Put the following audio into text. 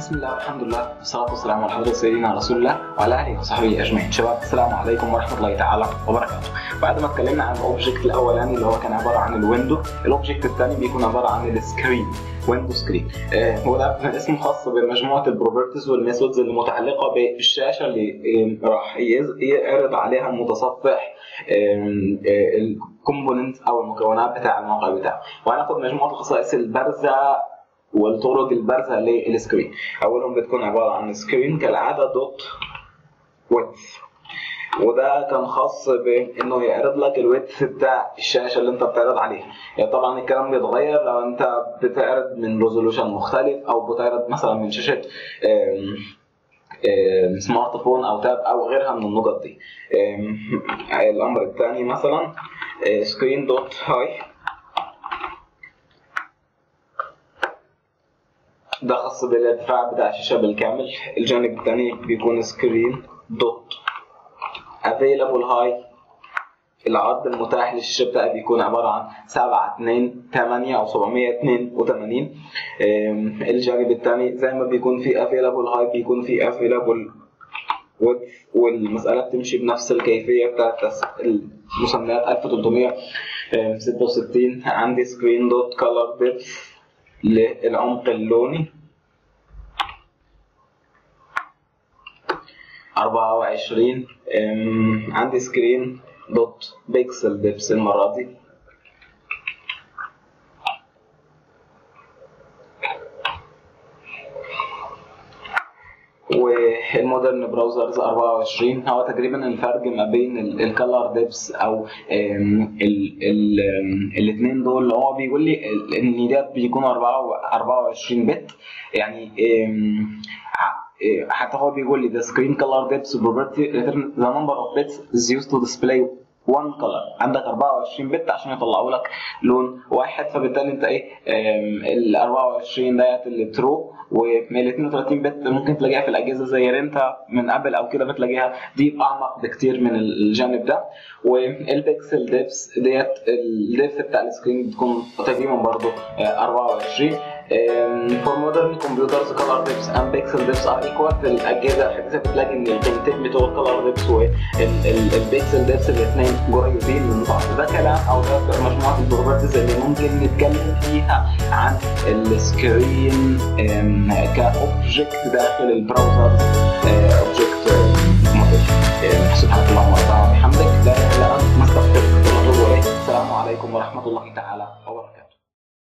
بسم الله والحمد لله والصلاة والسلام على حضرة سيدنا رسول الله وعلى آله وصحبه أجمعين شباب السلام عليكم ورحمة الله تعالى وبركاته بعد ما اتكلمنا عن الأوبجكت الأولاني اللي هو كان عبارة عن الويندو الأوبجكت الثاني بيكون عبارة عن السكرين ويندو سكرين آه هو ده اسم خاص بمجموعة البروبرتيز والميثودز اللي متعلقة بالشاشة اللي آه راح يعرض عليها المتصفح الكومبوننت او المكونات بتاع الموقع بتاعه وهناخد مجموعه الخصائص البارزه والطرق البارزه للسكرين اولهم بتكون عباره عن سكرين كالعاده دوت ويدث وده كان خاص بانه يعرض لك الويدث بتاع الشاشه اللي انت بتعرض عليها يعني طبعا الكلام بيتغير لو انت بتعرض من ريزولوشن مختلف او بتعرض مثلا من شاشه سمارت فون او تاب او غيرها من النقط دي الامر الثاني مثلا سكرين دوت هاي ده خاص بالارتفاع بتاع الشاشه بالكامل الجانب الثاني بيكون سكرين دوت افيلابل هاي العرض المتاح للشاشه بتاعي بيكون عباره عن 7 2 8 او 782 الجانب الثاني زي ما بيكون في افيلابل هاي بيكون في افيلابل ويدث والمساله بتمشي بنفس الكيفيه بتاعت المسميات 1366 عندي سكرين دوت كلر ديبث للعمق اللوني 24 عندي سكرين دوت بيكسل ديبس المرة دي والمودرن براوزرز 24 هو تقريبا الفرق ما بين الكالر ديبس او الاثنين دول هو بيقول لي ان ده بيكون 24 بت يعني حتى هو بيقول لي the screen color depth property return the number of bits is used to display one color عندك 24 بت عشان يطلعوا لك لون واحد فبالتالي انت ايه ال 24 ديت اللي ترو ومن ال 32 بت ممكن تلاقيها في الاجهزه زي رينتا من ابل او كده بتلاقيها دي اعمق بكتير من الجانب ده والبكسل ديبس ديت الديبس بتاع السكرين بتكون تقريبا برضه 24 for modern computers color depths and pixel depths are equal في الاجهزه الحديثه بتلاقي ان القيمتين بتوع الكلر ديبس والبيكسل ديبس الاثنين قريبين من بعض ده كلام او ده مجموعه البروبرتيز اللي ممكن نتكلم فيها عن السكرين كاوبجكت داخل البراوزر اوبجكت سبحانك اللهم وبحمدك لا اله الا انت نستغفرك ونتوب اليك السلام عليكم ورحمه الله تعالى وبركاته